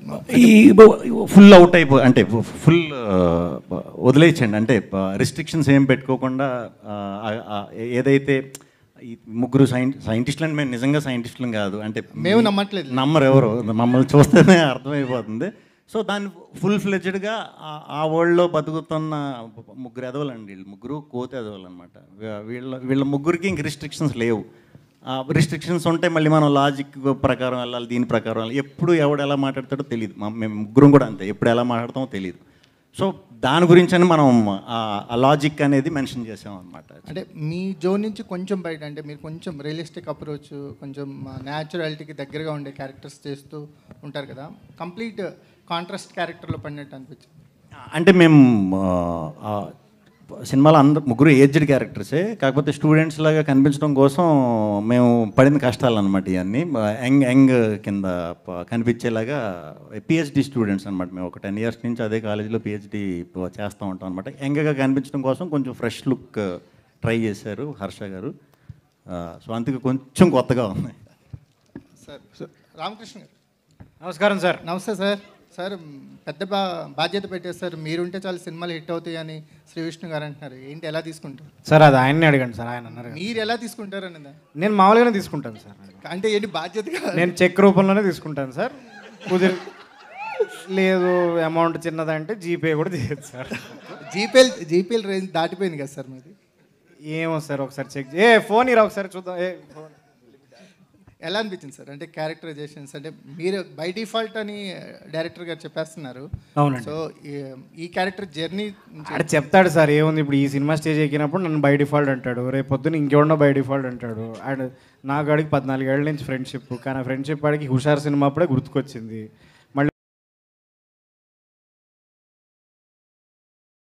ఈ full out అయిపో అంటే ఫుల్ వదిలేయచ్చండి అంటే రిస్ట్రిక్షన్స్ ఏం పెట్టుకోకుండా ఆ, ఆ, ఏదైతే ఈ ముగ్గురు సైన్ సైంటిస్టులని మేము నిజంగా సైంటిస్టులం కాదు అంటే మేము నమ్మట్లేదు. నమ్మరు ఎవరు మమ్మల్ని చూస్తేనే అర్థమైపోతుంది సో దాన్ని ఫుల్ ఫ్లెడ్జ్డ్గా ఆ వరల్డ్లో బతుకుతున్న ముగ్గురు ఎదవలండి వీళ్ళు ముగ్గురు కోతి ఎదవలు అనమాట వీళ్ళ వీళ్ళ ముగ్గురికి ఇంక రిస్ట్రిక్షన్స్ లేవు రిస్ట్రిక్షన్స్ ఉంటే మళ్ళీ మనం లాజిక్ ప్రకారం వెళ్ళాలి దీని ప్రకారం వెళ్ళాలి ఎప్పుడు ఎవడు ఎలా మాట్లాడతాడో తెలియదు మేము ముగ్గురం కూడా అంతే ఎప్పుడు ఎలా మాట్లాడతామో తెలియదు సో దాని గురించి అని మనం ఆ లాజిక్ అనేది మెన్షన్ చేసాం అనమాట అంటే మీ జోన్ నుంచి కొంచెం బయట అంటే మీరు కొంచెం రియలిస్టిక్ అప్రోచ్ కొంచెం న్యాచురాలిటీకి దగ్గరగా ఉండే క్యారెక్టర్స్ చేస్తూ ఉంటారు కదా కంప్లీట్ కాంట్రాస్ట్ క్యారెక్టర్లో పడినట్టు అనిపించింది అంటే మేము ఆ, ఆ, సినిమాలో అందరు ముగ్గురు ఏజ్డ్ క్యారెక్టర్సే కాకపోతే స్టూడెంట్స్ లాగా కనిపించడం కోసం మేము పడిన కష్టాలు అనమాట ఇవన్నీ యంగ్ యంగ్ కింద ప- కనిపించేలాగా పిహెచ్డి స్టూడెంట్స్ అనమాట మేము ఒక టెన్ ఇయర్స్ నుంచి అదే కాలేజీలో పిహెచ్డి చేస్తూ ఉంటాం అనమాట యంగ్గా కనిపించడం కోసం కొంచెం ఫ్రెష్ లుక్ ట్రై చేశారు హర్ష గారు సో అందుకే కొంచెం కొత్తగా ఉంది సార్ రామకృష్ణ గారు నమస్కారం సార్ నమస్తే సార్ సార్ పెద్ద బా బాధ్యత పెట్టేస్తారు మీరుంటే చాలా సినిమాలు హిట్ అవుతాయి అని శ్రీ విష్ణు గారు అంటున్నారు ఏంటి ఎలా తీసుకుంటారు సార్ అది ఆయన్ని అడగండి సార్ ఆయన అన్నారు కదా. మీరు ఎలా తీసుకుంటారు అనేది నేను మామూలుగానే తీసుకుంటాను సార్ అంటే ఏంటి బాధ్యతగా నేను చెక్ రూపంలోనే తీసుకుంటాను సార్ కుదిరి లేదు అమౌంట్ చిన్నదంటే జీపే కూడా చేయదు సార్ జీపేల్ జీపేల్ రేంజ్ దాటిపోయింది కదా సార్ మీది ఏమో సార్ ఒకసారి చెక్ ఏ ఫోన్ ఇరా ఒకసారి చూద్దాం ఏ phone. ఎలా అనిపించింది సార్ అంటే క్యారెక్టరైజేషన్స్ అంటే మీరు బై డిఫాల్ట్ అని డైరెక్టర్ గారు చెప్పేస్తున్నారు అవునండి. సో ఈ క్యారెక్టర్ జర్నీ ఆడ చెప్తాడు సార్ ఏముంది ఇప్పుడు ఈ సినిమా స్టేజ్ ఎక్కినప్పుడు నన్ను బై డిఫాల్ట్ అంటాడు రేపు పొద్దున్న ఇంకెవడో బై డిఫాల్ట్ అంటాడు అండ్ నాకు ఆడికి పద్నాలుగేళ్ల నుంచి ఫ్రెండ్షిప్ కానీ ఆ ఫ్రెండ్షిప్ ఆడికి హుషార్ సినిమా అప్పుడే గుర్తుకొచ్చింది